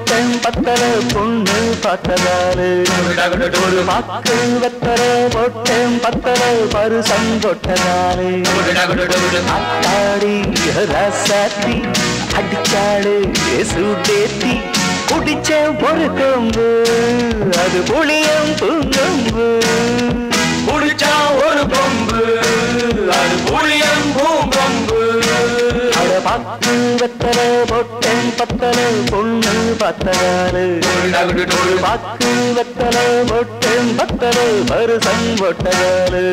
போட்டேன் பத்தல பொண்ணு பார்த்ததாரு ஒரு பாக்கு வெத்தல போட்டேன் பத்தல பருசம் கொட்டதாரு அத்தாடி ரசாத்தி அடிச்சாடு சுடேத்தி குடிச்ச ஒரு கொம்பு அது புளியம் பூங்கொம்பு குடிச்சா ஒரு கொம்பு அது புளியம் பூங்கொம்பு அட பாக்கு வெத்தல போட்டேன் பத்தல பொண்ணு பார்த்ததாரு ஒரு பாக்கு வெத்தல போட்டேன் பத்தல பருசம் கொட்டதாரு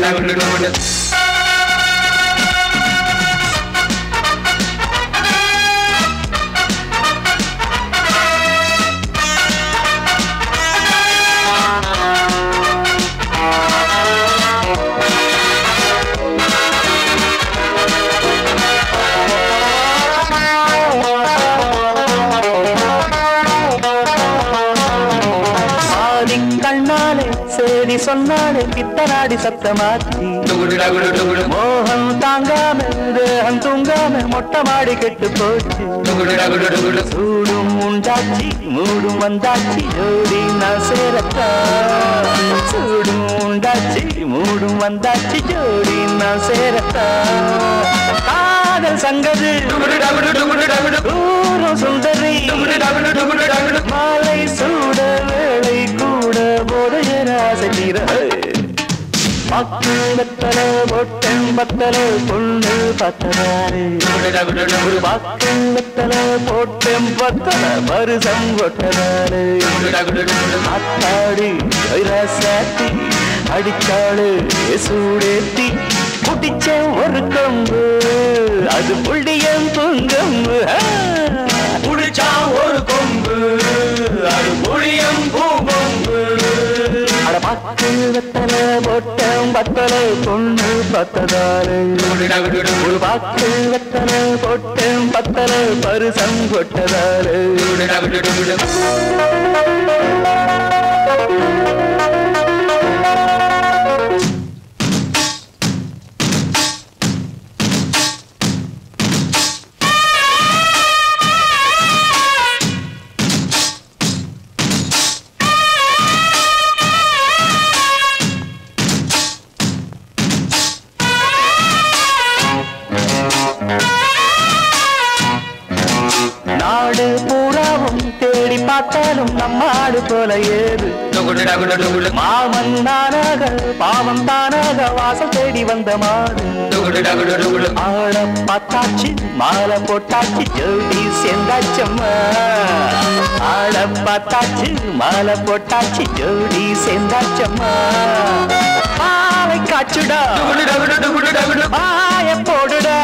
ஆதி கண்ணாலே சேதி சொன்னாலே பித்தனாடி சத்தமாச்சி மோகம் தாங்காம தேகம் தூங்காம மொட்டை மாடி கெட்டு போச்சு சூடும் உண்டாச்சி மூடும் வந்தாச்சி ஜோடி நான் சேரத்தா சூடும் உண்டாச்சி மூடும் வந்தாச்சி ஜோடி நான் சேரத்தா காதல் சங்கது தூரம் சுந்தரி மாலை சூட வேளை கூட போதையர ஆசை தீர பக்கு வெத்தல பொட்டன் பத்தல பொண்ணு பத்தனாரு ஒரு பக்கு வெத்தல போட்டன் பத்தல மருசம் கொட்டனாரு அத்தாடி சாத்தி அடிச்சாளு சூடேத்தி குடிச்ச ஒரு கொம்பு அது புள்ளியம் பொங்கம்பு குடிச்சா ஒரு கொம்பு அது புளியம் பூங்கொம்பு அட பக்கு வெத்தல பொட்டம் பத்தல பொண்ணு பத்ததாரு ஒரு பாக்கு வெத்தல பொட்டம் பத்தல பருசம் கொட்டதாரு நாடு பூராவும் தேடி பார்த்தாலும் நம்ம ஆடு போல ஏது மாமன் தானாக பாவம் தானாக வாசல் தேடி வந்த மாடு ஆள பார்த்தாச்சு மாலை போட்டாச்சு ஜோடி சேர்ந்தாச்சம்மா ஆள பார்த்தாச்சு மாலை போட்டாச்சு ஜோடி சேர்ந்தாச்சம்மா மாலை காச்சுடா மாய போடுடா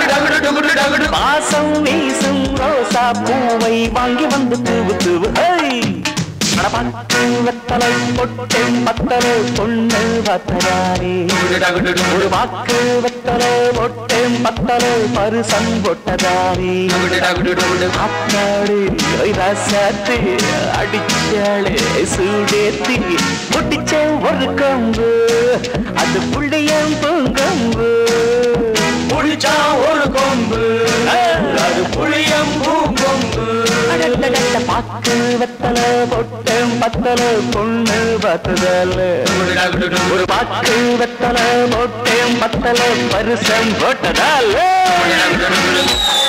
வாசம் வீசும் ரோசா பூவை வாங்கி வந்து தூவு தூவு ஹேய்! அட பத்து வெத்தலை பொட்டேன் பத்தலை பொண்ணு பத்தராரே ஒரு வாக்கு வெத்தலை பொட்டேன் பத்தலை பருசம் பொட்டதாரே அத்தாடு ரசாத்து அடிச்சாளே சூடேத்தி பொட்டிச்ச ஒரு கம்பு அது புள்ளியம் பூங்கம்பு குடிச்சா ஒரு கொம்பு அது புளியம் பூங்கொம்பு அடடடட பாக்கு வெத்தல பொட்டம் பத்தல பொண்ணு பத்ததல்ல ஒரு பாக்கு வெத்தல பொட்டம் பத்தல பரிசம் போட்டதால்